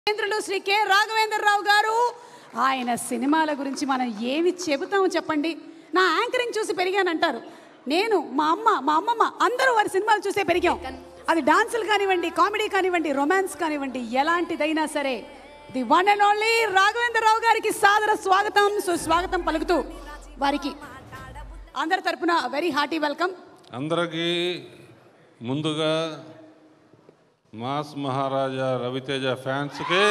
కేంద్రులు Shri K Raghavendra Rao గారు ఆయన సినిమాల గురించి మనం ఏమి చెబుతామో చెప్పండి నా యాంకరింగ్ చూసి పెరిగానంటారు నేను మా అమ్మ మా అమ్మమ్మ అందరూ వారి సినిమాలు చూసే పెరిగాం అది డాన్సులు కానివ్వండి కామెడీ కానివ్వండి రొమాన్స్ కానివ్వండి ఎలాంటిదైనా సరే the one and only Raghavendra Rao గారికి సాదర స్వాగతం సుస్వాగతం పలుకుతూ వారికి అందరి తరపున వెరీ హార్టీ వెల్కమ్ అందరికీ ముందుగా మాస్ మహారాజా రవితేజ ఫ్యాన్స్కి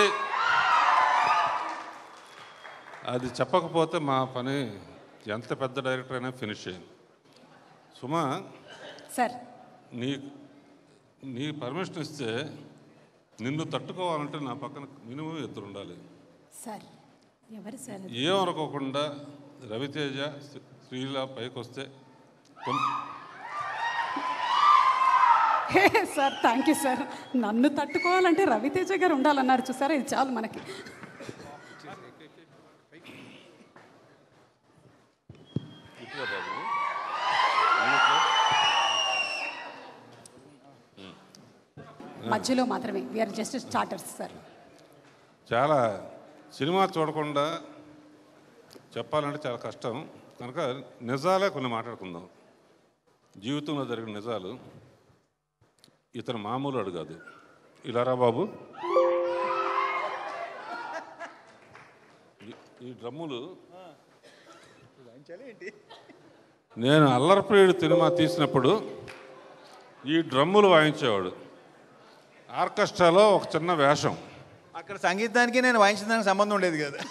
అది చెప్పకపోతే మా పని ఎంత పెద్ద డైరెక్టర్ అయినా ఫినిష్ అయింది సుమా సార్ నీ నీ పర్మిషన్ ఇస్తే నిన్ను తట్టుకోవాలంటే నా పక్కన మినిమం ఇద్దరు ఉండాలి సార్ ఎవరు సార్ ఏమనుకోకుండా రవితేజ శ్రీ- శ్రీల పైకి వస్తే కొన్- hey sir thank you sir నన్ను తట్టుకోవాలంటే రవితేజ గారు ఉండాలన్నారు చూసారా ఇది చాలు మనకి ఇట్లా బాబు. మధ్యలో మాత్రమే వీఆర్ జస్ట్ స్టార్టర్స్ సార్ చాలా సినిమా చూడకుండా చెప్పాలంటే చాలా కష్టం కనుక నిజాలే కొన్ని మాట్లాడుకుందాం జీవితంలో జరిగిన నిజాలు ఇతను మామూలు అడు కాదు ఇలారా బాబు ఈ- ఈ డ్రమ్ములు నేను అల్లరప్రియుడు సినిమా తీసినప్పుడు ఈ డ్రమ్ములు వాయించేవాడు ఆర్కెస్ట్రాలో ఒక చిన్న వేషం అక్కడ సంగీతానికి నేను వాయించిన దానికి సంబంధం ఉండేది కదా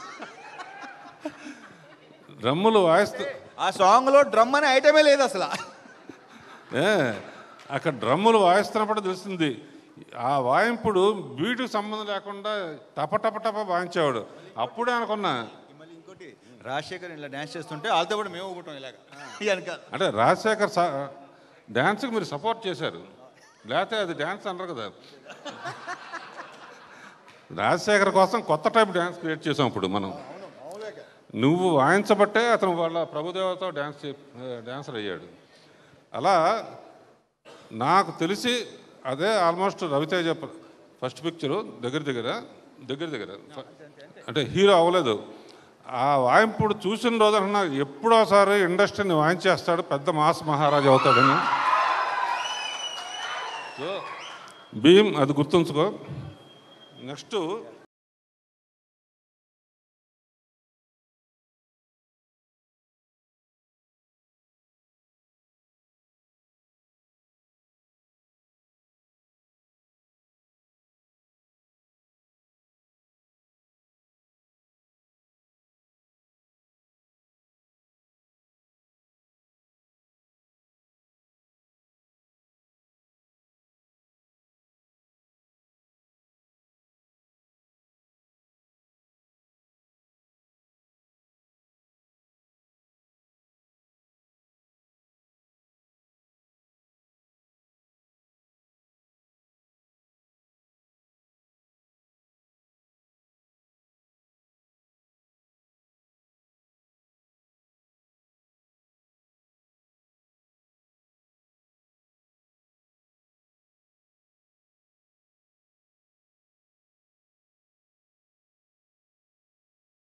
డ్రమ్ములు వాయిస్తూ ఆ సాంగ్లో డ్రమ్ అనే ఐటమే లేదు అసలు ఏ, అక్కడ డ్రమ్ములు వాయిస్తున్నప్పుడు తెలిసింది ఆ వాయింపుడు బీటుకు సంబంధం లేకుండా టప టప టప వాయించేవాడు అప్పుడే అనుకున్నా మళ్ళీ ఇంకోటి రాజశేఖర్ ఇలా డ్యాన్స్ చేస్తుంటే వాళ్ళతో కూడా మేము ఊగుతాం ఇలాగ వెనకాల అంటే రాజశేఖర్ సా డ్యాన్స్కి మీరు సపోర్ట్ చేశారు లేకపోతే అది డ్యాన్స్ అనరు కదా రాజశేఖర్ కోసం కొత్త టైప్ డ్యాన్స్ క్రియేట్ చేసాం ఇప్పుడు మనం నువ్వు వాయించబట్టే అతను వాళ్ళ ప్రభుదేవతో డ్యాన్స్ చే- డ్యాన్సర్ అయ్యాడు అలా నాకు తెలిసి అదే ఆల్మోస్ట్ రవితేజ ప- ఫస్ట్ పిక్చరు దగ్గర దగ్గర దగ్గర దగ్గర ఫ- అంటే హీరో అవ్వలేదు ఆ వాయింపుడు చూసిన రోజు అన్నా ఎప్పుడోసారి ఇండస్ట్రీని వాయించేస్తాడు పెద్ద మాస్ మహారాజు అవుతాడని సో భీమ్ అది గుర్తుంచుకో నెక్స్ట్